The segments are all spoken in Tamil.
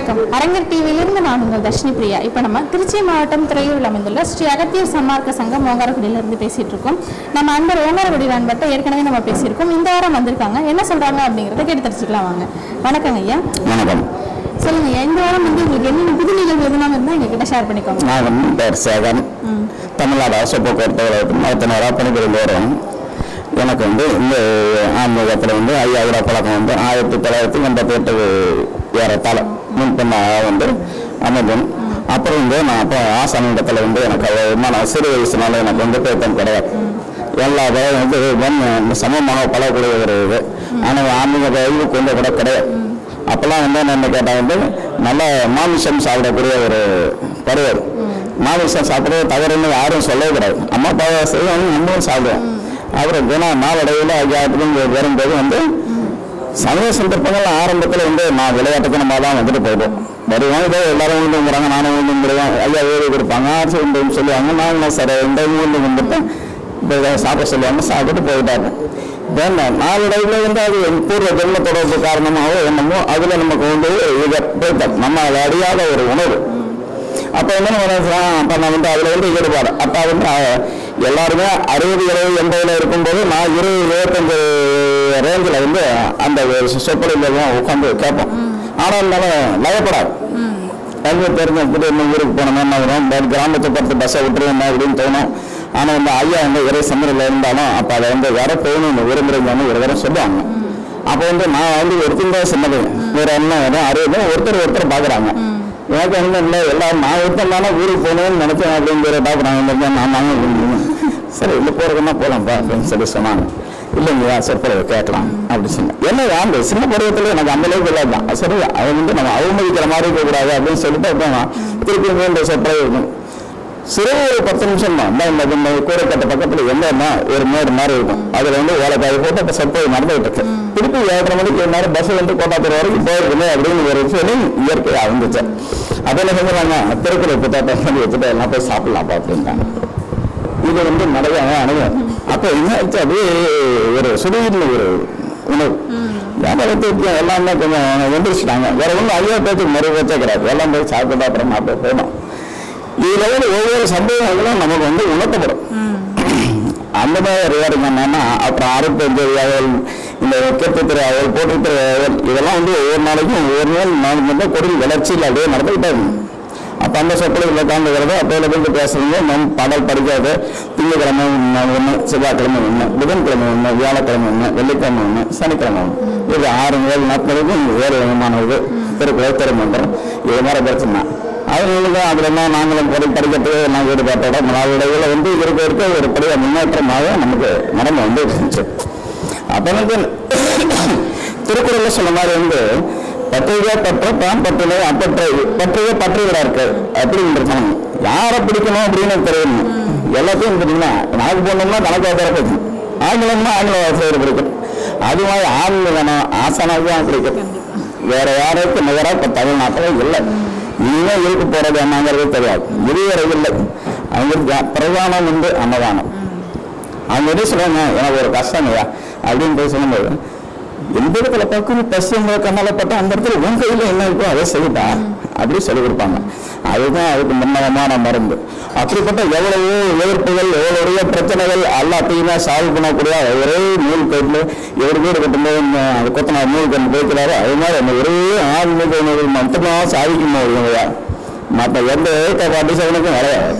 வணக்கம் அரங்கர் டிவியிலிருந்து நான் உங்கள் தர்ஷினி பிரியா இப்போ நம்ம திருச்சி மாவட்டம் துறையூரில் அமைந்துள்ள ஸ்ரீ அகத்தியர் சன்மார்க்க சங்கம் ஓங்காரக்குடியிலிருந்து பேசிட்டு இருக்கோம் நம்ம அன்பர் ஓங்காரக்குடி நண்பர்கிட்ட ஏற்கனவே நம்ம பேசியிருக்கோம் இந்த வாரம் வந்திருக்காங்க என்ன சொல்றாங்க அப்படிங்கிறத கேட்டு தெரிஞ்சுக்கலாம் வாங்க வணக்கங்க ஐயா வணக்கம் சொல்லுங்க ஐயா இந்த வாரம் வந்து உங்களுக்கு என்னென்ன புது நிகழ்வு எதுனா இருந்தால் எங்ககிட்ட ஷேர் பண்ணிக்கோங்க நான் வந்து பேர் சேகன் தமிழ்நாடு அரசு போக்குவரத்து கழகத்தில் நடத்தினராக பணிபுரிந்து வரோம் எனக்கு வந்து இந்த ஆன்மீகத்தில் வந்து ஐயாவோட பழக்கம் வந்து ஆயிரத்தி தொள்ளாயிரத்தி எண்பத்தி எட்டு ஏறத்தாழ முன்பெண்ணாக வந்து அமைதும் அப்புறம் வந்து நான் அப்போ ஆசனத்தில் வந்து எனக்கு அவ்வளவு நான் சிறு வயசுனால எனக்கு வந்து பேத்தம் கிடையாது எல்லா பயம் வந்து வெண் சமமாக பழகக்கூடிய ஒரு இது ஆனால் ஆன்மீக இது கொஞ்சம் கூட கிடையாது அப்போல்லாம் வந்து என்ன கேட்டால் வந்து நல்ல மாமிசம் சாப்பிடக்கூடிய ஒரு பருவம் மாமிசம் சாப்பிட்றது தவறுன்னு யாரும் சொல்லவே கூடாது அம்மா அப்பா செய்வாங்க நம்மளும் சாப்பிடுவோம் அப்புறம் தினம் நாளடைவில் ஐயாயிரத்துக்கு வரும்போது வந்து சமய சந்தர்ப்பங்கள் ஆரம்பத்தில் வந்து நான் விளையாட்டுக்கு நம்ம தான் வந்துட்டு போயிடுவோம் வருவோம் இதோ எல்லாரும் உண்டுங்கிறாங்க நானும் உண்டுங்கிறோம் ஐயா ஏறி கொடுப்பாங்க ஆர்சி உண்டுன்னு சொல்லுவாங்க நாங்களும் சரி இந்த உண்டு வந்துட்டு இப்போ இதை சாப்பிட சொல்லுவாங்க சாப்பிட்டு போயிட்டாங்க வேண்டாம் நாளடைவில் வந்து அது பூர்வ ஜென்ம தொடர்பு காரணமாகவோ என்னமோ அதில் நமக்கு வந்து இதை போயிட்டோம் நம்ம அதை அறியாத ஒரு உணவு அப்போ என்ன நினைச்சோம் அப்போ நான் வந்து அதில் வந்து ஈடுபாடு அப்போ வந்து அஹ், எல்லாருமே அறுபது இருபது எண்பதுல இருக்கும்போது நான் இருபது இருபத்தஞ்சு ரேஞ்சில் வந்து அந்த சொற்பொழிவில் உட்காந்து கேட்போம் ஆனால் இருந்தாலும் லயப்படாது எங்கே தெரிஞ்ச திடீர்னு ஊருக்கு போனோம்னா என்ன வரும் இந்த கிராமத்தை பார்த்து பஸ்ஸை விட்டுருவோம் அப்படின்னு தோணும் ஆனால் வந்து ஐயா வந்து ஒரே சந்தரில் இருந்தாலும் அப்போ அதை வந்து வர போகணும்னு விரும்புகிறீங்கன்னு ஒரு தடவை சொல்லுவாங்க அப்போ வந்து நான் வந்து ஒருத்தர் தான் சின்னது வேற என்ன வரும் அறுபது ஒருத்தர் ஒருத்தர் பார்க்குறாங்க எனக்கு என்ன இல்லை எல்லாரும் நான் ஒருத்தன் தானே ஊருக்கு போகணும்னு நினைச்சேன் அப்படிங்கிற டாக்டர் நான் வந்திருக்கேன் நான் வாங்க அப்படின்னு சரி இல்லை போகிறதுனா போகலாம்ப்பா அப்படின்னு சொல்லி சொன்னாங்க இல்லைங்கய்யா சொற்பொழிவு கேட்கலாம் அப்படி சொன்னேன் என்ன அந்த சின்ன பருவத்தில் எனக்கு அந்த அளவுக்கு இல்லை தான் சரி அதை வந்து நம்ம அவமதிக்கிற மாதிரி இருக்கக்கூடாது அப்படின்னு சொல்லிட்டு அப்புறம் நான் திருப்பி மீண்டும் சொற்பொழிவு இருக்கும் சிறு ஒரு பத்து நிமிஷம் தான் இந்த இந்த இந்த கூரைக்கட்ட பக்கத்தில் என்னன்னா ஒரு மேடு மாதிரி இருக்கும் அதில் வந்து வேலைக்காய் போட்டு இப்போ சொற்பொழிவு நடந்துகிட்டு இருக்கு திருப்பி ஏழரை மணிக்கு நேரம் பஸ் வந்து கோட்டாத்தூர் வரைக்கும் போயிருக்குமே அப்படின்னு ஒரு விஷயம் இயற்கையாக வந்துச்சு அப்போ என்ன செஞ்சுறாங்க திருக்குறள் புத்தகத்தை சொல்லி வச்சுட்டு எல்லாம் போய் சாப்பிடலாம்ப்பா அப்படின்ட்டாங்க இது வந்து நிறைய அனுபவம் அப்போ என்ன ஆச்சு அப்படியே ஒரு சுடுகின்ற ஒரு உணவு வியாபாரத்தை எல்லாமே கொஞ்சம் எந்திரிச்சிட்டாங்க வேற ஒன்றும் ஐயா பேச்சுக்கு மறு பேச்சே கிடையாது எல்லாம் போய் சாப்பிட்டு அப்புறம் அப்படியே போயிடும் இதுல வந்து ஒவ்வொரு சம்பவங்களும் நமக்கு வந்து உணர்த்தப்படும் அந்த மாதிரி வேறுங்க என்னன்னா அப்புறம் அறுபத்தஞ்சு அவள் இந்த கெட்டுத்திரை அவள் போட்டுத்திரை அவள் இதெல்லாம் வந்து ஒவ்வொரு நாளைக்கும் ஒவ்வொரு நாள் நாளைக்கு வந்து கொடியில் வளர்ச்சியில் அப்படியே நடந்துகிட்டே இருக்கும் அப்போ அந்த சொற்களில் உட்காந்துக்கிறது அப்போல இருந்து பேசுறீங்க நம் பாடல் படிக்காது திங்கக்கிழமை ஒன்று செவ்வாய்க்கிழமை ஒன்று புதன்கிழமை ஒன்று வியாழக்கிழமை ஒன்று வெள்ளிக்கிழமை ஒன்று சனிக்கிழமை ஒன்று இது ஆறு ஏழு நாட்களுக்கும் வேறு விதமான இது திருக்குறள் திருமன்றம் இது மாதிரி பிரச்சனை அவங்களுக்கு அதில் தான் நாங்களும் படி படிக்கிறதுக்கு நான் ஈடுபாட்டோட நாளடைவில் வந்து இருக்க இருக்க ஒரு பெரிய முன்னேற்றமாக நமக்கு நடந்து வந்து இருந்துச்சு அப்போ வந்து திருக்குறளில் சொன்ன மாதிரி வந்து பற்றுக பற்ற தான் பற்றுல அப்பற்ற பற்றுக பற்றுகிறா இருக்கு அப்படின்றது யாரை பிடிக்கணும் அப்படின்னு தெரியணும் எல்லாத்தையும் பார்த்தீங்கன்னா நாக்கு போனோம்னா கணக்காக பிறக்கும் ஆங்கிலம்னா ஆங்கில வாசகர் பிடிக்கும் அது மாதிரி ஆங்கிலம் ஆசனாக தான் பிடிக்கும் வேற யாருக்கும் நிகராக இப்போ தமிழ்நாட்டில் இல்லை இனிமே இருக்க போறது என்னங்கிறது தெரியாது இதுவரை இல்லை அவங்களுக்கு பிரதானம் உண்டு அன்னதானம் அவங்க என்ன சொல்லுவாங்க எனக்கு ஒரு கஷ்டம் இல்லையா அப்படின்னு போய் சொல்லும்போது எந்த இடத்துல பார்க்கணும் பசுங்க கண்ணாலப்பட்ட அந்த இடத்துல உன் கையில் என்ன இருக்கோ அதை செய்யட்டா அப்படி சொல்லி கொடுப்பாங்க அதுதான் அதுக்கு முன்னகமான மருந்து அப்படிப்பட்ட எவ்வளவோ எதிர்ப்புகள் எவ்வளவு பிரச்சனைகள் எல்லாத்தையுமே சால்வ் பண்ணக்கூடிய ஒரே நூல் கட்டில் இவர் வீடு கட்டும்போது இந்த அது கொத்தனார் நூல் கண்டு போய்க்கிறாரு அது மாதிரி அந்த ஒரே ஆன்மீக நூல் மட்டும்தான் சாதிக்க முடியுங்க மற்ற எந்த ஏற்ற பாட்டிசவனுக்கும் கிடையாது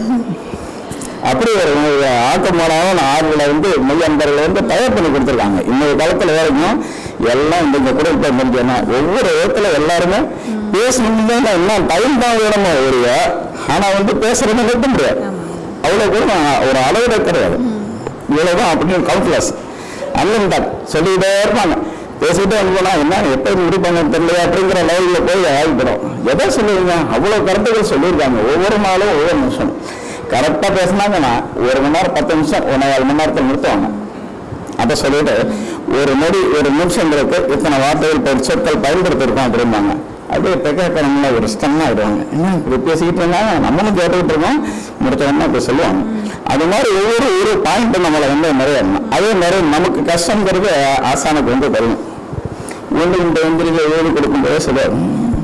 அப்படி ஒரு ஆக்கமான ஆறுகளை வந்து மெய் அன்பர்களை வந்து தயார் பண்ணி கொடுத்துருக்காங்க இன்னொரு காலத்தில் வரைக்கும் எல்லாம் இந்த குடியிருப்பை முடிஞ்சோன்னா ஒவ்வொரு இடத்துல எல்லாருமே பேசணும்னு என்ன டைம் தான் வேணுமோ ஒழிய ஆனால் வந்து பேசுறது நிறுத்த முடியாது அவ்வளோ கூட நான் ஒரு அளவில் கிடையாது இவ்வளோதான் அப்படின்னு கவுன்சிலர்ஸ் அன்லிமிட்டட் சொல்லிக்கிட்டே இருப்பாங்க பேசிக்கிட்டே இருந்தோம்னா என்ன எப்போ முடிப்பாங்கன்னு தெரியல அப்படிங்கிற லெவலில் போய் ஆகிப்படும் எதை சொல்லுவீங்க அவ்வளோ கருத்துக்கள் சொல்லியிருக்காங்க ஒவ்வொரு நாளும் ஒவ்வொரு நிமிஷம் கரெக்டாக பேசினாங்கன்னா ஒரு மணி நேரம் பத்து நிமிஷம் ஒன்றே ஏழு மணி நேரத்தில் நிறுத்துவாங்க அதை சொல்லிட்டு ஒரு நொடி ஒரு நிமிஷங்களுக்கு இத்தனை வார்த்தைகள் பெரு சொற்கள் பயன்படுத்திருக்கோம் அப்படிம்பாங்க அப்படியே தெக்கக்கணம்ல ஒரு ஸ்டன்னா ஆயிடுவாங்க என்ன இப்படி பேசிக்கிட்டு இருந்தாங்க நம்மளும் கேட்டுக்கிட்டு இருக்கோம் முடிச்சோம்னா இப்படி சொல்லுவாங்க அது மாதிரி ஒவ்வொரு ஒரு பாயிண்ட் நம்மளை வந்து நிறைய அதே மாதிரி நமக்கு கஷ்டங்கிறது ஆசானுக்கு வந்து தெரியும் ஒன்று இந்த எந்திரிகள் எழுதி கொடுக்கும்போது சொல்லுவார்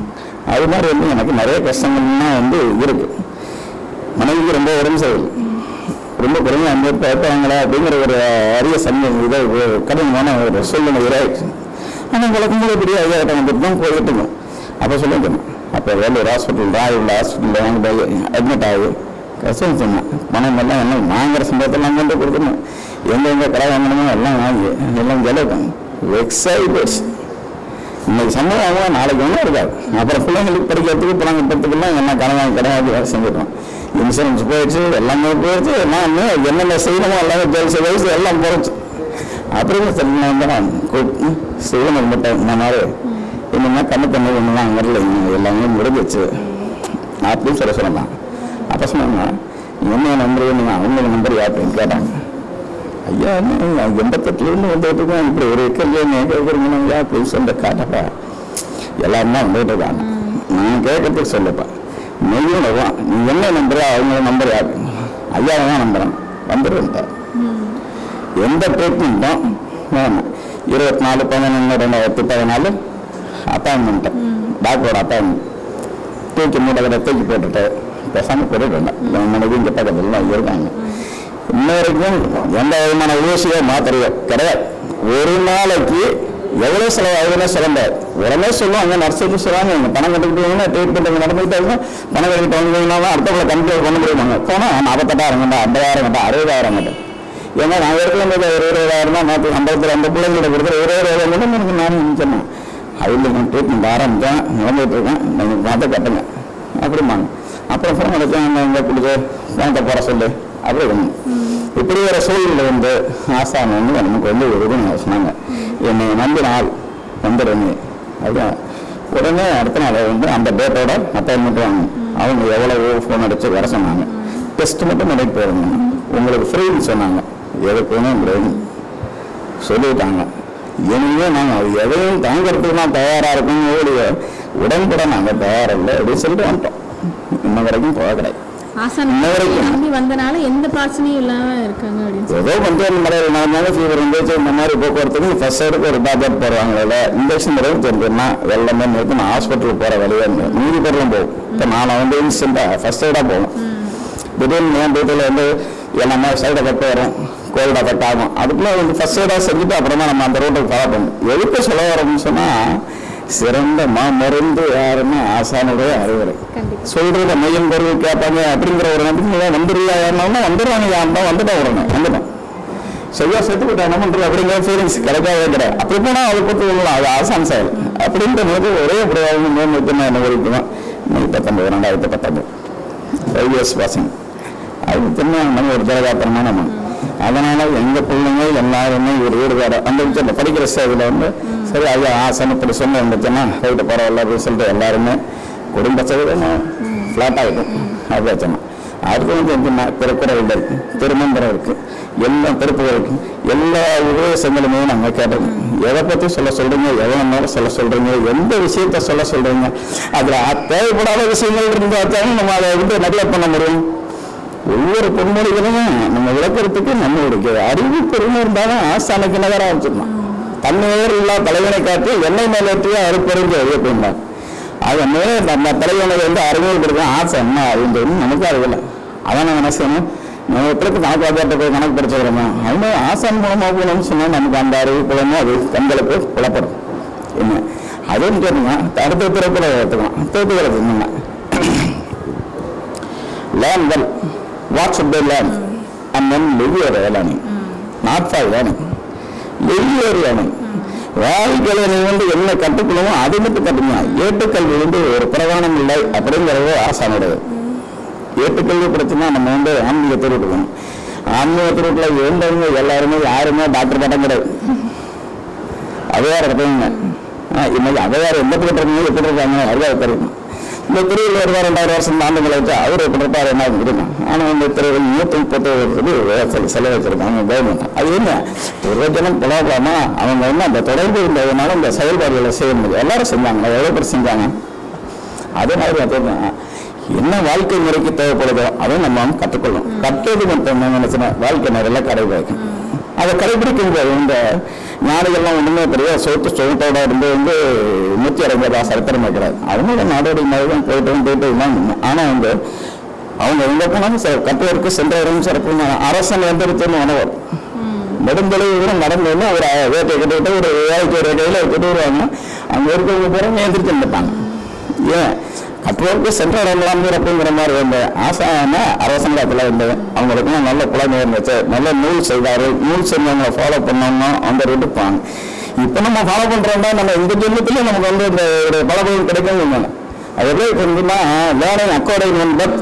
அது மாதிரி வந்து எனக்கு நிறைய கஷ்டங்கள்லாம் வந்து இருக்கு மனைவிக்கு ரொம்ப உடம்பு சரியில்லை ரொம்ப குறைஞ்ச அந்த பார்ப்பாங்களா அப்படிங்கிற ஒரு அரிய சமயம் இதை ஒரு கடினமான ஒரு சூழ்நிலை இதாயிடுச்சு ஆனால் வழக்கம்போது பெரிய ஐயா கிட்ட வந்துட்டு தான் போயிட்டு இருந்தோம் அப்போ சொல்லிட்டு அப்போ வேலூர் ஹாஸ்பிட்டல் ராயுள்ள ஹாஸ்பிட்டலில் வாங்கி போய் அட்மிட் ஆகி கஷ்டம் சொன்னேன் பணம் எல்லாம் எல்லாம் வாங்குற சம்பளத்தெல்லாம் கொண்டு கொடுக்கணும் எங்கெங்க கடை வாங்கணுமோ எல்லாம் வாங்கி எல்லாம் ஜெலவும் வெக்ஸ் ஆகி போயிடுச்சு இன்னைக்கு சம்பளம் வாங்கலாம் நாளைக்கு ஒன்றும் இருக்காது அப்புறம் பிள்ளைங்களுக்கு படிக்கிறதுக்கு பணம் கட்டுறதுக்கெல்லாம் என்ன கடன் வாங்கி கடன் வாங்கி வேலை செஞ்சிடணும் இன்சூரன்ஸ் போயிடுச்சு எல்லாமே போயிடுச்சு நான் இன்னும் என்னென்ன செய்யணுமோ எல்லாமே ஜெயிச்சு வயசு எல்லாம் போயிடுச்சு அப்படின்னு சொல்லி வந்து நான் கூப்பிட்டு செய்யணும் மட்டும் இந்த மாதிரி இன்னுமே கண்ணு கண்ணு ஒன்றுலாம் வரல இன்னும் எல்லாமே முடிஞ்சிச்சு அப்படின்னு சொல்ல சொன்னான் அப்போ சொன்னாங்க என்ன நம்பர் நீங்கள் அவங்க நம்பர் யாருன்னு கேட்டாங்க ஐயா என்ன எண்பத்தெட்டுலேருந்து வந்துட்டு இருக்கோம் இப்படி ஒரு கேள்வி நீங்கள் கேட்குறீங்க ஐயா அப்படின்னு சொல்ல காட்டப்பா எல்லாரும் தான் வந்துட்டு இருக்காங்க நான் கேட்கறதுக்கு சொல்லப்பா நெய்யோட வா நீ என்ன நம்புற அவங்க நம்பர் யாரு ஐயாவை தான் நம்புறேன் வந்துடுவேன் எந்த ட்ரீட்மெண்ட்டும் வேணும் இருபத்தி நாலு பதினொன்று ரெண்டாயிரத்தி பதினாலு அப்பாயின்மெண்ட்டு டாக்டரோட அப்பாயின்மெண்ட் தூக்கி மூட்டை கடை தூக்கி போட்டுட்டு பேசாமல் போட்டுட்டு இருந்தேன் என் மனைவி இங்கே பக்கத்தில் தான் இருக்காங்க இன்ன வரைக்கும் எந்த விதமான ஊசியோ மாத்திரையோ கிடையாது ஒரு நாளைக்கு எவ்வளோ செலவாகுதுன்னு சொல்ல முடியாது உடனே சொல்லுவாங்க நர்ஸுக்கு சொல்லுவாங்க நீங்கள் பணம் கட்டுக்கிட்டீங்கன்னா ட்ரீட்மெண்ட் நடந்துகிட்டே இருக்கும் பணம் கட்டிட்டு வந்தீங்கன்னா அடுத்தவங்களை கண்ட்ரோல் பண்ண முடியுமாங்க போனால் நாற்பத்தெட்டாயிரம் கண்டா ஐம்பதாயிரம் கண்டா அறுபதாயிரம் கண்டா ஏன்னா நான் ஏற்கனவே ஒரு இருபதாயிரம் தான் மாற்றி ஐம்பத்தி ரெண்டு பிள்ளைங்களை கொடுக்குற இருபதாயிரம் மட்டும் எனக்கு நான் சொன்னேன் அதில் நான் ட்ரீட்மெண்ட் ஆரம்பித்தேன் நடந்துட்டு இருக்கேன் நீங்கள் பார்த்து கட்டுங்க அப்படிம்பாங்க அப்புறம் ஃபோன் அடிச்சேன் இங்கே கொடுத்து பேங்கை போட சொல்லு அப்படி ஒன்று இப்படி ஒரு சூழ்நிலை வந்து ஆசான் வந்து நமக்கு வந்து ஒரு இது சொன்னாங்க என்னை நம்பி நாள் வந்துடுங்க அதுதான் உடனே அடுத்த நாள் வந்து அந்த டேட்டோட அப்பாயின்மெண்ட் வாங்க அவங்க எவ்வளவு ஃபோன் அடிச்சு வர சொன்னாங்க டெஸ்ட் மட்டும் நடக்க போயிருங்க உங்களுக்கு ஃப்ரீன்னு சொன்னாங்க எதுக்கு வேணும் சொல்லிட்டாங்க இனிமே நாங்கள் அது எதையும் தாங்கிறதுக்கு நான் தயாராக இருக்கோம் ஓடிய உடன்பட நாங்கள் தயாரில்லை அப்படின்னு சொல்லிட்டு வந்துட்டோம் இன்ன வரைக்கும் போக கிடையாது ஆசான் இன்ன வரைக்கும். நம்பி வந்தனால எந்த பிரச்சனையும் இல்லாம இருக்காங்க அப்படின்னு சொல்லி. ஏதோ கொஞ்சம் மலையில் நடந்தாலும் ஃபீவர் இருந்துச்சு இந்த மாதிரி போக்குவரத்துக்கு ஃபர்ஸ்ட் எய்டுக்கு ஒரு டேப்லெட் போடுவாங்களே இன்ஜெக்ஷன் தடவை தெரிஞ்சுன்னா எல்லாமே நிறுத்தி நான் ஹாஸ்பிட்டலுக்கு போகிற வழியே இருந்தேன் மீதி பேர்லாம் போகும் இப்போ நான் வந்து இன்ஸ்டண்ட்டாக ஃபர்ஸ்ட் எய்டாக போகணும் திடீர்னு என் வீட்டில் வந்து எல்லாமே சைடு எஃபெக்ட் வரும் கோல்டு எஃபெக்ட் ஆகும் அதுக்குள்ள வந்து ஃபர்ஸ்ட் எய்டாக செஞ்சுட்டு அப்புறமா நம்ம அந்த ரோட்டுக்கு ஃபாலோ பண்ணணும் எதுக்கு சொல்ல வரோம்னு சொன்னால் சிறந்த மா மருந்து யாருன்னா ஆசானுடைய அறிவுரை கண்டிப்பா சொல்றத மையம் கருவி கேட்பாங்க அப்படிங்கிற ஒரு நம்பிக்கை வந்துடுறியா யாருன்னா வந்துடுறாங்க யாருன்னா வந்துட்டோம் வரணும் வந்துட்டோம் சரியா செத்து விட்டா என்ன பண்றது அப்படிங்கிற ஃபீலிங்ஸ் கிடைக்காதே கிடையாது அப்படி போனா அதை பற்றி சொல்லலாம் அது ஆசான் செயல் அப்படின்ற போது ஒரே பிரயோகம் மேம்படுத்தினா என்ன வரைக்கும் இன்னைக்கு பத்தொன்பது ரெண்டாயிரத்தி பத்தொன்பது ஃபைவ் இயர்ஸ் பாசிங் அது திரும்ப நம்ம ஒரு ஜலகாத்திரமான மண் அதனால எங்க பிள்ளைங்க எல்லாருமே ஒரு ஈடுபாடு அந்த விஷயத்துல படிக்கிற ஸ்டேஜில் வந்து சரி ஐயா ஆசன் இப்படி சொன்ன இருந்துச்சுன்னா ரைட்டு பரவாயில்ல அப்படின்னு சொல்லிட்டு எல்லாருமே குடும்ப சதவீதம் ஃப்ளாட் ஆகிடும் அப்படி வச்சோம் அடுத்து வந்து எப்படின்னா திருக்குறள் இருக்கு திருமந்திரம் இருக்கு எல்லா திருப்புகள் இருக்கு எல்லா உபதேசங்களுமே நாங்கள் கேட்டோம் எதை பற்றி சொல்ல சொல்றீங்க எதை மேலே சொல்ல சொல்றீங்க எந்த விஷயத்த சொல்ல சொல்றீங்க அதில் தேவைப்படாத விஷயங்கள் இருந்தால் தான் நம்ம அதை வந்து நெக்லெக்ட் பண்ண முடியும் ஒவ்வொரு பொன்மொழிகளும் நம்ம விளக்கறதுக்கு நம்மளுடைய அறிவு பெருமை இருந்தாலும் ஆசானுக்கு நகர ஆரம்பிச்சிடலாம் தன்னையோர் இல்லா தலைவனை காட்டி எண்ணெய் மேலேற்றிய அறுப்பறிஞ்ச அப்படின்பாங்க அதனே நம்ம தலைவனை வந்து அறிமுகப்படுத்த ஆசை என்ன அப்படின்றது நமக்கு அறிவில்லை அதான் நம்ம என்ன செய்யணும் நம்ம எப்படி கணக்கு வாத்தியார்ட்ட போய் கணக்கு படிச்சுக்கிறோமோ அவங்க ஆசான் மூலமாக போகணும்னு சொன்னால் நமக்கு அந்த அறிவு புலமோ அது கண்களுக்கு புலப்படும் என்ன அதுவும் சொன்னா அடுத்த பிறப்புல எடுத்துக்கலாம் தேர்த்துக்கிறது என்னங்க learn well what should they learn and then live your learning not for learning live your learning வாழ்க்கையில நீ வந்து என்ன கற்றுக்கணுமோ அதை மட்டும் கற்றுங்க ஏட்டுக்கல்வி வந்து ஒரு பிரதானம் இல்லை அப்படிங்கிறது ஆசானுடையது ஏட்டுக்கல்வி படிச்சுன்னா நம்ம வந்து ஆன்மீக திருவிட்டுக்கணும் ஆன்மீக திருவிட்டில் இருந்தவங்க எல்லாருமே யாருமே டாக்டர் பட்டம் கிடையாது அவையார் எடுத்தவங்க இன்னைக்கு அவையார் எந்த பக்கம் இருக்காங்க எப்படி இருக்காங்க அறிவாக தெரியும் இந்த திருவிழா ஒரு ரெண்டாயிரம் வருஷம் ஆண்டுகளை வச்சு அவர் எப்படி இருப்பார் என்ன தெரியுமா ஆனால் இந்த திருவிழா நூற்றி முப்பத்தி ஒரு செலவு வச்சிருக்காங்க கவர்மெண்ட் அது என்ன ஒரு ஜனம் புலவலாமா அவங்க வந்து அந்த தொடர்பு இருந்ததுனால இந்த செயல்பாடுகளை செய்ய முடியும் எல்லாரும் செஞ்சாங்க எவ்வளோ பேர் செஞ்சாங்க அதே மாதிரி பார்த்தீங்கன்னா என்ன வாழ்க்கை முறைக்கு தேவைப்படுதோ அதை நம்ம வந்து கற்றுக்கொள்ளணும் கற்றது மட்டும் என்ன நினைச்சுன்னா வாழ்க்கை நிறைய கடைபிடிக்கும் அதை கடைபிடிக்கும் போது இந்த ஞானிகள்லாம் ஒன்றுமே தெரியாது சொத்து சுகத்தோட இருந்து வந்து முத்தி அடைஞ்சதா சரித்திரமே கிடையாது அவங்களோட நாடோடி மாதிரி தான் போயிட்டு போயிட்டு தான் ஆனால் வந்து அவங்க எங்கே போனாலும் சில கட்டுவருக்கு சென்றவரும் சிறப்பு அரசன் எந்திரித்துன்னு உணவர் நெடுந்தொலைவு கூட நடந்து வந்து ஒரு வேட்டை கட்டிட்டு ஒரு வேலைக்கு ஒரு கையில் வச்சுட்டு வருவாங்க அங்கே இருக்கிறவங்க பூரா எந்திரிச்சு நின்றுப்பாங்க ஏன் கட்டுவோருக்கு சென்ற இடங்களாம் அப்படிங்கிற மாதிரி வந்து ஆசான அரசாங்கத்தில் வந்து அவங்களுக்குலாம் நல்ல குழந்தை இருந்துச்சு நல்ல நூல் செய்தாரு நூல் செஞ்சவங்களை ஃபாலோ பண்ணோம்னா அந்த ரூட்டு போவாங்க இப்போ நம்ம ஃபாலோ பண்ணுறோம்னா நம்ம இந்த ஜென்மத்திலே நமக்கு வந்து இந்த ஒரு பலபலம் கிடைக்கும் அது எப்படி இருந்ததுன்னா learning according one but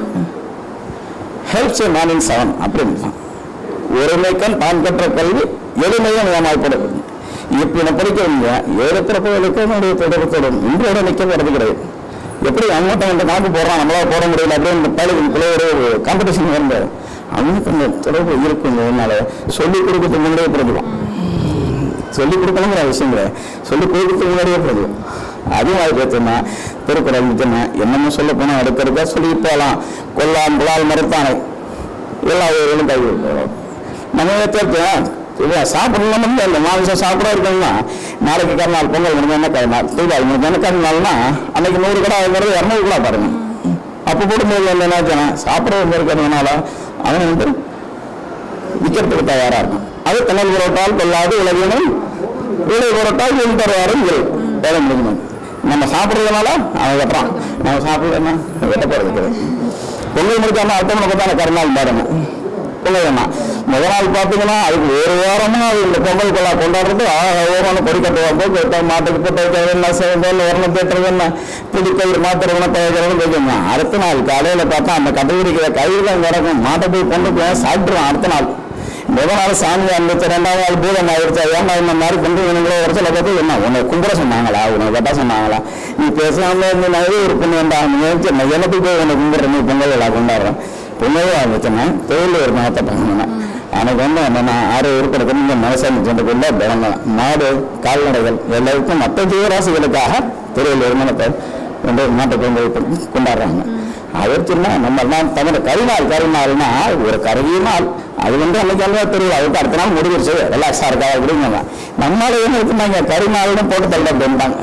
helps a man in seven அப்படின்னு தான் ஒருமைக்கன் தான் பெற்ற கல்வி எளிமையும் ஏமாய்ப்படும் இப்படி நான் படிக்கிறவங்க ஏழு பிறப்புகளுக்கு என்னுடைய தொடர்புத்தோடும் இன்றோட நிற்க வரது கிடையாது எப்படி அவங்ககிட்ட வந்து காப்பு போடுறான் நம்மளால போட முடியல அப்படின்னு பழகுக்குள்ள ஒரு காம்படிஷன் வந்து அவனுக்கு அந்த தொடர்பு இருக்கும் அதனால சொல்லிக் கொடுக்கறதுக்கு முன்னாடியே பிறகுவான் சொல்லிக் கொடுக்கணுங்கிற அவசியம் கிடையாது சொல்லிக் கொடுக்கறதுக்கு முன்னாடியே பிறகுவான் அதுவும் அது பார்த்தோம்னா திருக்குறள் இருந்துச்சுன்னா என்னமோ சொல்ல போனால் அடுக்கிறதா சொல்லிட்டு போகலாம் கொல்லாம் புலால் மறுத்தானே எல்லா ஊர்களும் கை விட்டுறோம் நம்ம ஏற்றோம் இல்லை சாப்பிடணும் இல்லை மாமிசம் சாப்பிட இருக்கணும்னா நாளைக்கு கருநாள் பொங்கல் முடிஞ்ச என்ன கருநாள் தீபாவளி முடிஞ்ச என்ன கருநாள்னா அன்னைக்கு நூறு கடை ஆகுறது இரநூறு கூட பாருங்க அப்போ போடும்போது வந்து என்ன ஆச்சுன்னா சாப்பிட்றது இருக்கிறதுனால அவன் வந்து விற்கிறதுக்கு தயாரா இருக்கும் அது தன்னல் புரோட்டால் கொள்ளாது உலகினும் விலை புரோட்டால் வீண் தருவாரும் இல்லை வேலை முடிக்கணும் நம்ம சாப்பிட்றதுனால அவன் வெட்டுறான் நம்ம சாப்பிடலன்னா வெட்ட போகிறது கிடையாது பொங்கல் முடிக்காம அடுத்த பத்தான கருநாள் பாருங்க பொங்கல் என்ன முதல் நாள் பார்த்தீங்கன்னா அதுக்கு ஒரு வாரமா அது இந்த பொங்கல் கொள்ளா கொண்டாடுறது ஓரமான கொடி கட்டுவாங்க கொட்ட மாட்டுக்கு போட்டு வைக்கிறது என்ன செய்யறது உரணம் தேட்டுறது என்ன புது கயிறு மாத்துறவன தயாரிக்கிறது வைக்கணும் அடுத்த நாள் காலையில பார்த்தா அந்த கட்டுப்பிடிக்கிற கயிறு தான் கிடக்கும் மாட்டை போய் கொண்டு போய் சாப்பிட்டுருவோம் அடுத்த நாள் முதல் நாள் சாமி அனுப்பிச்சு ரெண்டாவது நாள் பூதம் ஆயிடுச்சு ஏன்னா இந்த மாதிரி கொண்டு வேணுங்களோ ஒரு சில பார்த்து என்ன உன்னை கும்பிட சொன்னாங்களா உன்னை கட்ட சொன்னாங்களா நீ பேசாம இருந்தனாவே ஒரு பொண்ணு வேண்டாம் நீ நினைச்சு நான் எனக்கு போய் உன்னை கும்பிடுற நீ பொங்கல் விழா கொண்டாடுறேன் பொங்கல் ஆரம்பிச்சேன்னா தொழில் ஒரு மகத்தை பண்ணணும் எனக்கு வந்து என்னன்னா ஆறு உருப்படுறது இந்த மனசாமி சொன்னதுக்குள்ள பிறந்தேன் மாடு கால்நடைகள் எல்லாருக்கும் மற்ற ஜீவராசிகளுக்காக திருவள்ளூர் வருமானத்தை வந்து மாட்டை கொண்டு போய் கொண்டாடுறாங்க அவர் சொன்னா நம்ம எல்லாம் தமிழ் கரிநாள் கரிநாள்னா ஒரு கருவிய நாள் அது வந்து அன்னைக்கு அல்லவா தெரியும் அதுக்கு அடுத்த நாள் முடிஞ்சிருச்சு ரிலாக்ஸா இருக்கா அப்படிங்க நம்மளால என்ன இருக்குனாங்க கரிநாள்னு போட்டு தள்ள அப்படின்ட்டாங்க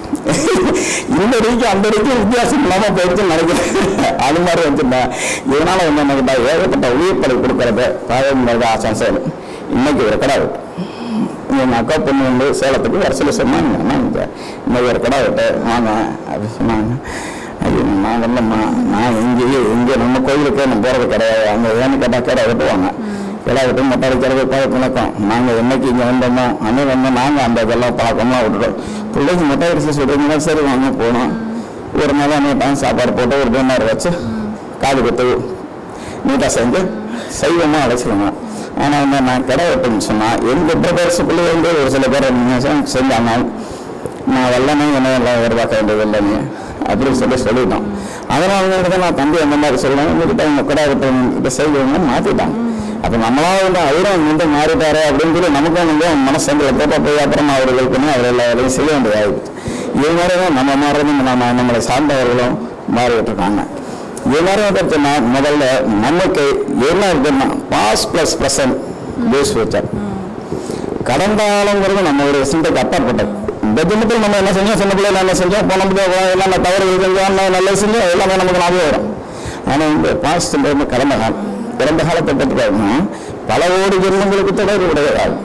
இந்த அடிக்கு அந்த அடிக்கு வித்தியாசம் இல்லாம போயிடுச்சு நினைக்கிறேன் அது மாதிரி வச்சிருந்தேன் இதனால வந்து என்ன கேட்டா ஏகப்பட்ட உயிர்ப்படை கொடுக்கறது தாயம் ஆசை செயல் இன்னைக்கு ஒரு கடை விட்டு எங்கள் அக்கா பொண்ணு வந்து சேலத்துக்கு வரிசையில் சொன்னாங்க அண்ணா இங்க இன்னைக்கு ஒரு கடை விட்டு வாங்க அப்படின்னு சொன்னாங்க ஐயோ நான் வரலம்மா நான் இங்கேயே இங்கே நம்ம கோயிலுக்கே நான் போகிறது கிடையாது அங்கே ஏன்னு கேட்டால் கடை வெட்டுவாங்க கடை விட்டு மொட்டை அடிக்கிறது பழக்கம் நாங்கள் என்னைக்கு இங்கே வந்தோமோ அன்னைக்கு வந்தோம் நாங்கள் அந்த இதெல்லாம் பழக்கமாக விட்டுட்டோம் பிள்ளைக்கு மொட்டை அடிச்சு சொல்கிறீங்கன்னா சரி வாங்க போனோம் ஒரு நாள் அன்னைக்கு டைம் சாப்பாடு போட்டு ஒரு டின்னர் வச்சு காது குத்து நீட்டாக செஞ்சு சைவமாக அழைச்சிடுங்க ஆனால் வந்து நான் கடை வெட்டுன்னு சொன்னால் எங்கள் பிரதர்ஸுக்குள்ளே வந்து ஒரு சில பேர் நிமிஷம் செஞ்சாங்க நான் வெள்ளனே என்ன எல்லாம் எதிர்பார்க்க வேண்டியது இல்லைங்க அப்படின்னு சொல்லி சொல்லிட்டோம் அதனால தான் நான் தம்பி அந்த மாதிரி சொல்லுவேன் உங்ககிட்ட அவங்க கடை வெட்டுறவங்க செய்வங்க மாற்றிட்டாங்க அப்போ நம்மளால வந்து அவரும் வந்து மாறிட்டாரு அப்படின்னு சொல்லி நமக்கும் வந்து மனசங்களை போட்ட போய் அப்புறம் அவர்கள் பண்ணி அவர் எல்லா வேலையும் செய்ய வேண்டியதாகிடுச்சு இது மாதிரி தான் நம்ம மாறுறதும் நம்ம நம்மளை சார்ந்தவர்களும் மாறிட்டு இருக்காங்க இது மாதிரி வந்து சொன்னா முதல்ல நமக்கு என்ன இருக்குன்னா பாஸ் பிளஸ் ப்ரெசன்ட் பேஸ் ஃபியூச்சர் கடந்த காலங்கிறது நம்மளுடைய சிந்தைக்கு அப்பாற்பட்டது இந்த தினத்தில் நம்ம என்ன செஞ்சோம் சின்ன பிள்ளைல என்ன செஞ்சோம் போன என்னென்ன தவறுகள் செஞ்சோம் என்ன நல்லது செஞ்சோம் எல்லாமே நமக்கு ஞாபகம் வரும் ஆனால் இந்த பாஸ்ட்ன்றது கடந்த காலம் கடந்த காலத்தை பற்றி பல கோடி ஜென்மங்களுக்கு தொடர்பு கிடையாது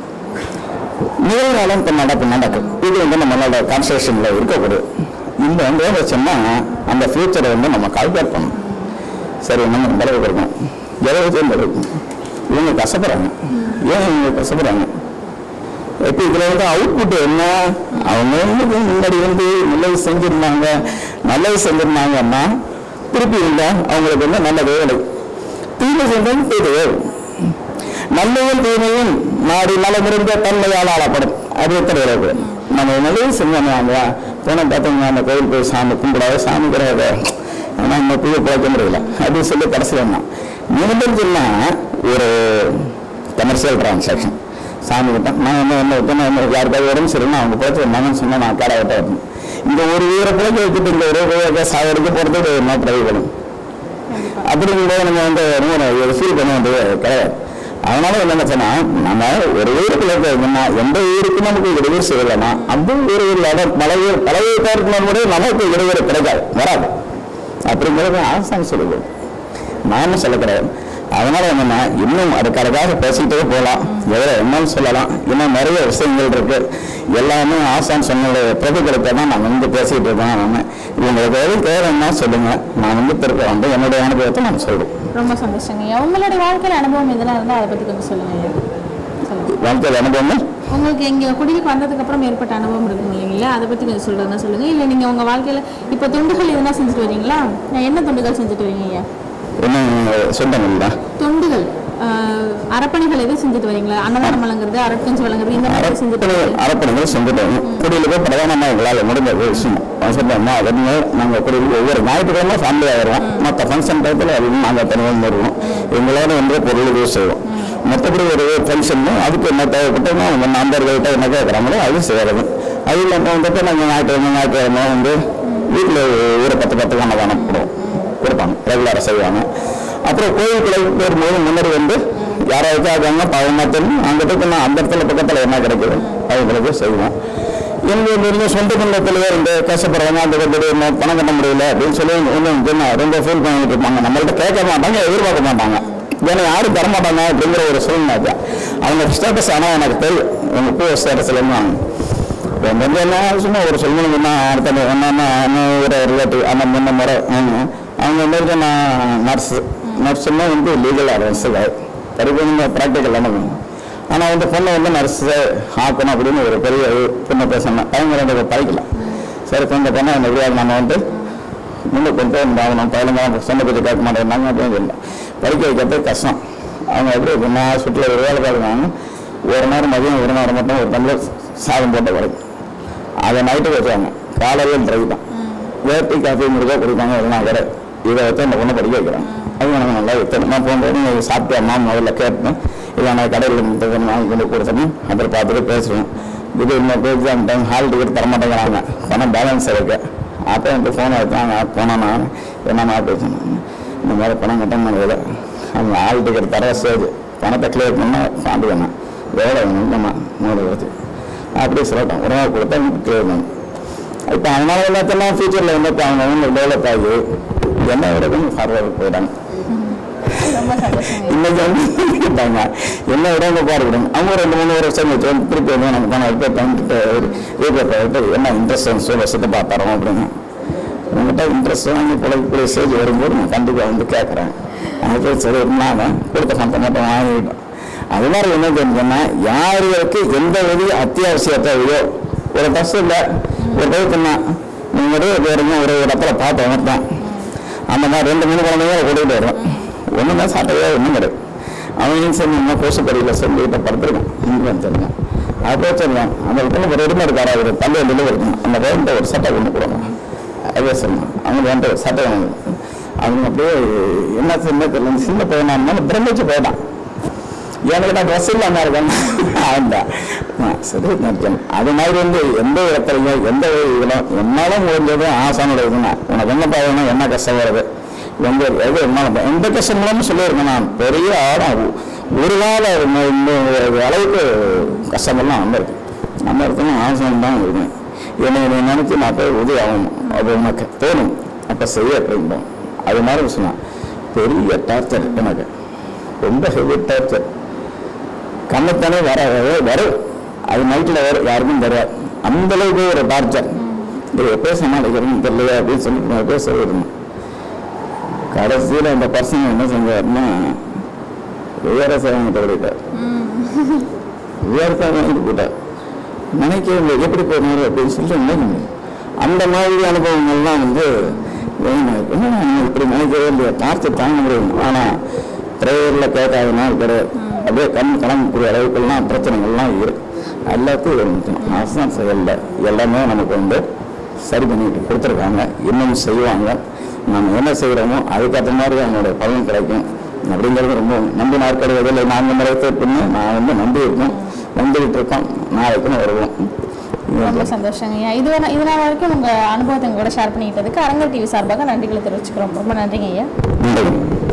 நிகழ்காலம் இப்போ நடக்கும் நடக்கும் இது வந்து நம்மளோட கான்சன்ட்ரேஷனில் இருக்கக்கூடாது இந்த வந்து வச்சோம்னா அந்த ஃபியூச்சரை வந்து நம்ம கால்குலேட் பண்ணணும் சரி நம்ம இந்த அளவுக்கு இருக்கோம் இருபத்தி இந்த இருக்கும் இவங்க கஷ்டப்படுறாங்க ஏன் இவங்க கஷ்டப்படுறாங்க இப்போ இதில் வந்து அவுட்புட் என்ன அவங்க வந்து முன்னாடி வந்து நல்லது செஞ்சிருந்தாங்க நல்லது செஞ்சிருந்தாங்கன்னா திருப்பி இல்லை அவங்களுக்கு வந்து நல்ல வேலை தீமை செஞ்சது தீது நல்லவும் தீமையும் நாடி நலமிருந்த தன்மையால் ஆளப்படும் அது எத்தனை விளைவு நம்ம நல்லது செஞ்சோம்னா போன பார்த்தீங்கன்னா அந்த கோயில் போய் சாமி கும்பிடாத சாமி கிடையாது ஆனால் நம்ம புரிய பிழைக்க முடியல அப்படின்னு சொல்லி கடைசி வந்தான் நிமிடம் சொன்னா ஒரு கமர்ஷியல் டிரான்சாக்ஷன் சாமி கிட்ட நான் என்ன என்ன வைக்கணும் என்ன யாருக்காவது உடம்பு சரியில்லை அவங்க பிழைச்சி மகன் சொன்னா நான் கடை விட்ட வரணும் இந்த ஒரு உயிரை பிழைக்க வச்சுட்டு இந்த ஒரு சாகடிக்க போகிறது என்ன பிரயோஜனம் அப்படிங்கும்போது நம்ம வந்து ரொம்ப ஃபீல் பண்ண வேண்டியது கிடையாது அதனால என்ன சொன்னா நம்ம ஒரு ஊருக்குள்ள இருக்கோம்னா எந்த ஊருக்கு நமக்கு இடையூறு செய்யலைன்னா அந்த ஊர் இல்லாத பல ஊர் பல ஊருக்கு நமக்கு இடையூறு கிடைக்காது வராது அப்படிங்கிறது ஆசான் சொல்லுது நானும் சொல்ல கிடையாது அதனால என்னன்னா இன்னும் அதுக்காக பேசிக்கிட்டே போகலாம் எதிர என்னன்னு சொல்லலாம் இன்னும் நிறைய விஷயங்கள் இருக்கு எல்லாமே ஆசான் சொன்ன பிரதிகளுக்கு தான் நான் வந்து பேசிக்கிட்டு இருக்கேன் நான் இவங்களுக்கு எதுவும் தேவைன்னா சொல்லுங்க நான் வந்து திரும்ப வந்து என்னுடைய அனுபவத்தை நான் சொல்றேன் ரொம்ப சந்தோஷங்க ஐயா உங்களுடைய வாழ்க்கையில் அனுபவம் எதெல்லாம் இருந்தால் அதை பற்றி கொஞ்சம் சொல்லுங்க ஐயா சொல்லுங்க வாழ்க்கையில் அனுபவம் உங்களுக்கு இங்கே குடிக்கு வந்ததுக்கு அப்புறம் ஏற்பட்ட அனுபவம் இருக்கும் இல்லைங்களா அதை பற்றி கொஞ்சம் சொல்கிறதுனா சொல்லுங்கள் இல்லை நீங்கள் உங்கள் வாழ்க்கையில் இப்போ தொண்டுகள் எதுனா செஞ்சுட்டு வரீங்களா என்ன தொண்டுகள் செஞ்சுட்டு வரீங்க ஐயா இன்னும் சொந்தங்களா தொண்டுகள் ஆஹ், அறப்பணிகள் எதுவும் செஞ்சுட்டு வரீங்களா அன்னதானம் வழங்குறது அரட்கஞ்சி வழங்குறது இந்த மாதிரி செஞ்சுட்டு வரீங்க அரப்பணிகள் செஞ்சுட்டோம் குடியில் போய் பிரதானமாக எங்களால் முடிஞ்ச ஒரு விஷயம் சொன்னோம்னா அதனால நாங்கள் குடியில் ஒவ்வொரு ஞாயிற்றுக்கிழமை ஃபேமிலியாக வருவோம் மற்ற ஃபங்க்ஷன் டயத்தில் எல்லாம் நாங்கள் தனியாக வருவோம் எங்களோட வந்து பொருள் யூஸ் செய்வோம் மற்றபடி ஒரு ஃபங்க்ஷன் அதுக்கு என்ன தேவைப்பட்டோமோ அவங்க நண்பர்கள்ட்ட என்ன கேட்குறாங்களோ அது செய்கிறது அது இல்லாமல் வந்துட்டு நாங்கள் ஞாயிற்றுக்கிழமை ஞாயிற்றுக்கிழமை வந்து வீட்டில் ஒரு பத்து பத்து அன்னதானம் போடுவோம் கொடுப்பாங்க ரெகுலராக செய்வாங்க அப்புறம் கோயிலுக்குள்ள போகும்போது முன்னாடி வந்து யாராவது இருக்காங்க பாவமாக தெரியும் அங்கே போய் நான் அந்த இடத்துல பக்கத்தில் என்ன கிடைக்குது அவங்களுக்கு செய்வோம் எங்கள் இருந்த சொந்த குடும்பத்தில் இந்த கஷ்டப்படுறவங்க அந்த கட்டி பணம் கட்ட முடியல அப்படின்னு சொல்லி ஒன்றும் ரொம்ப ஃபீல் பண்ணிட்டு இருப்பாங்க நம்மள்ட்ட கேட்க மாட்டாங்க எதிர்பார்க்க மாட்டாங்க ஏன்னா யாரும் தர மாட்டாங்க அப்படிங்கிற ஒரு சூழ்நிலை அது. அவங்க ஸ்டேட்டஸ் ஆனால் எனக்கு தெரியும் உங்க பூ ஸ்டேட்டஸ்ல இருந்தாங்க இப்போ வந்து என்ன சும்மா ஒரு சொல்லணும்னா அடுத்த என்னன்னா ஒரு ரிலேட்டிவ் அந்த முன்ன முறை ம், அவங்க வந்து நான் நர்ஸு நர்ஸுன்னா வந்து லீகல் அட்வைஸில் படிப்பு ப்ராக்டிக்கல் பண்ணணும் ஆனால் வந்து பொண்ணை வந்து நர்ஸு ஆக்கணும் அப்படின்னு ஒரு பெரிய பொண்ணை பேசணும் அவங்க ரெண்டு பேர் படிக்கலாம் சரி கொஞ்சம் பொண்ணை அந்த எப்படியாவது நம்ம வந்து முன்னே கொண்டு வந்து ஆகணும் பதினஞ்சாம் சொந்த பற்றி கேட்க மாட்டேங்கிறாங்க அப்படின்னு சொல்லலாம் படிக்க வைக்கிறது கஷ்டம் அவங்க எப்படி நான் சுற்றுலா ஒரு வேலை பார்க்குறாங்க ஒரு நேரம் மதியம் ஒரு நேரம் மட்டும் ஒரு டம்ளர் சாதம் போட்டு கிடைக்கும் அதை நைட்டு வச்சாங்க காலையில் ட்ரை தான் வேட்டி காஃபி முருகா குடிப்பாங்க எல்லாம் வேற இதை வச்சு அந்த பொண்ணை படிக்க வைக்கிறாங்க அது எனக்கு நல்லா வைத்தேன் நான் போகும்போது நீ சாப்பிட்டு அம்மா முதல்ல கேட்டேன் இல்லை நான் கடையில் இருந்து வாங்கி கொண்டு கொடுத்தேன் அப்புறம் பார்த்துட்டு பேசுவேன் இது இன்னும் எக்ஸாம் டைம் ஹால் டிக்கெட் தர மாட்டேங்கிறாங்க பணம் பேலன்ஸ் இருக்கு அப்போ எனக்கு ஃபோனை எடுத்தாங்க போனேன் நான் என்னம்மா பேசணும் இந்த மாதிரி பணம் கட்ட முடியல அந்த ஹால் டிக்கெட் தர ஸ்டேஜ் பணத்தை கிளியர் பண்ணால் பாண்டு வேணாம் எவ்வளோ வேணும்மா மூணு வருது அப்படி சொல்லட்டும் உடனே கொடுத்தா கிளியர் பண்ணும் இப்போ அதனால எல்லாத்தெல்லாம் ஃபியூச்சரில் வந்து இப்போ அவங்க வந்து டெவலப் ஆகி என்ன விட கொஞ்சம் ஃபார்வர்ட் போயிட்டாங்க ரொம்ப சந்தோஷங்க இன்னைக்கு வந்து கேட்டாங்க என்ன விட அவங்க பாருங்க அவங்க ரெண்டு மூணு வருஷம் வச்சு வந்து திருப்பி வந்து நமக்கு பணம் எடுத்து பண்ணிட்டு ரீபேப்பை விட்டு என்ன இன்ட்ரெஸ்ட் வந்து வருஷத்தை பார்த்தாரோம் அப்படின்னு உங்கள்கிட்ட இன்ட்ரெஸ்ட் வாங்கி பிழைக்கக்கூடிய ஸ்டேஜ் வரும்போது நான் கண்டிப்பாக வந்து கேட்குறேன் அது சரி இருந்தாங்க கொடுத்த பணத்தை மட்டும் வாங்கிட்டோம் அது மாதிரி என்ன தெரிஞ்சுன்னா யாருக்கு எந்த விதி அத்தியாவசிய தேவையோ ஒரு பஸ் இல்லை ஒரு பைக்குன்னா நீங்கள் வேறுங்க ஒரு இடத்துல பார்த்தோம் தான் அந்த மாதிரி ரெண்டு மூணு குழந்தைங்க கூட்டிகிட்டு வரும் ஒன்றும் தான் சாப்பிட்டதே ஒன்றும் கிடையாது அவன் சரி இன்னும் கோசு படியில் சொல்லி வீட்டை படுத்துருக்கான் இங்கே வந்துருங்க அப்போ சொல்லுவான் அந்த இடத்துல ஒரு ரெடிமேட் கார ஒரு பள்ளி வண்டியில் இருக்கணும் அந்த வேண்ட ஒரு சட்டை கொண்டு கொடுங்க அதே சொல்லணும் அவங்க வேண்ட ஒரு சட்டை வாங்க அவங்க அப்படியே என்ன சின்ன தெரியல சின்ன பையனா இருந்தாலும் பிரமிச்சு போயிட்டான் எனக்கு நான் ட்ரெஸ் இல்லாமல் இருக்கேன் அவன்தான் ஆ, சரி நினைச்சேன் அது மாதிரி வந்து எந்த இடத்துலையும் எந்த இதிலும் என்னால முடிஞ்சது ஆசானோட இதுனா உனக்கு என்ன பாவணும் என்ன கஷ்டம் வருது எந்த எது என்ன எந்த கஷ்டம் இல்லாமல் சொல்லியிருக்கேன் நான் பெரிய ஆடம் ஒரு கால இந்த- இந்த அளவுக்கு கஷ்டமெல்லாம் வந்திருக்கு அந்த இடத்துல ஆசான் தான் இருக்கேன் என்னை நீ நினைச்சு நான் போய் உதவி ஆகணும் அது உனக்கு தோணும் அப்போ செய்ய அப்படின்போம் அது மாதிரி சொன்னான் பெரிய டார்ச்சர் எனக்கு ரொம்ப ஹெவி டார்ச்சர் கண்ணத்தானே வர வர- வரும் அது நைட்டில் வரும் யாருக்கும் தெரியாது அந்த அளவுக்கு ஒரு டார்ச்சர் இது எப்போ சமாளிக்கிறதுன்னு தெரியலையா அப்படின்னு சொல்லி நான் பேச சொல்லியிருந்தேன் கடைசியில் அந்த பர்சன் என்ன செஞ்சாருன்னா விவசாயம் வாங்கிட்டு ஓடிட்டார் விவசாயம் வாங்கிட்டு போயிட்டார் நினைக்கவே இல்லை எப்படி போனாரு அப்படின்னு சொல்லி நினைக்கணும் அந்த மாதிரி அனுபவங்கள்லாம் வந்து என்ன என்ன நம்ம இப்படி நினைக்கவே இல்லையா டார்ச்சர் தாங்க முடியும் ஆனால் ப்ரேயரில் கேட்காதனால கிடையாது அப்படியே கண் கிளம்பக்கூடிய அளவுக்குலாம் பிரச்சனைகள்லாம் இருக்கு எல்லாத்தையும் இருந்துக்கணும் அரசாங்க செயலில் எல்லாமே நமக்கு வந்து சரி பண்ணிட்டு கொடுத்துருக்காங்க இன்னும் செய்வாங்க நம்ம என்ன செய்கிறோமோ அதுக்கேற்ற மாதிரி அவங்களோட பலன் கிடைக்கும் அப்படிங்கிறது ரொம்ப நம்பி நாட்கள் இல்லை நான்கு முறையத்தை பின்னு நான் வந்து நம்பி இருக்கோம் நம்பிக்கிட்டு இருக்கோம் நாளைக்குன்னு வருவோம் ரொம்ப சந்தோஷங்க ஐயா இது இது நாள் வரைக்கும் உங்கள் அனுபவத்தை எங்க கூட ஷேர் பண்ணிக்கிட்டதுக்கு அரங்கர் டிவி சார்பாக நன்றிகளை தெரிவிச்சுக்கிறோம் ரொம்ப நன்றிங்க ஐயா நன்றி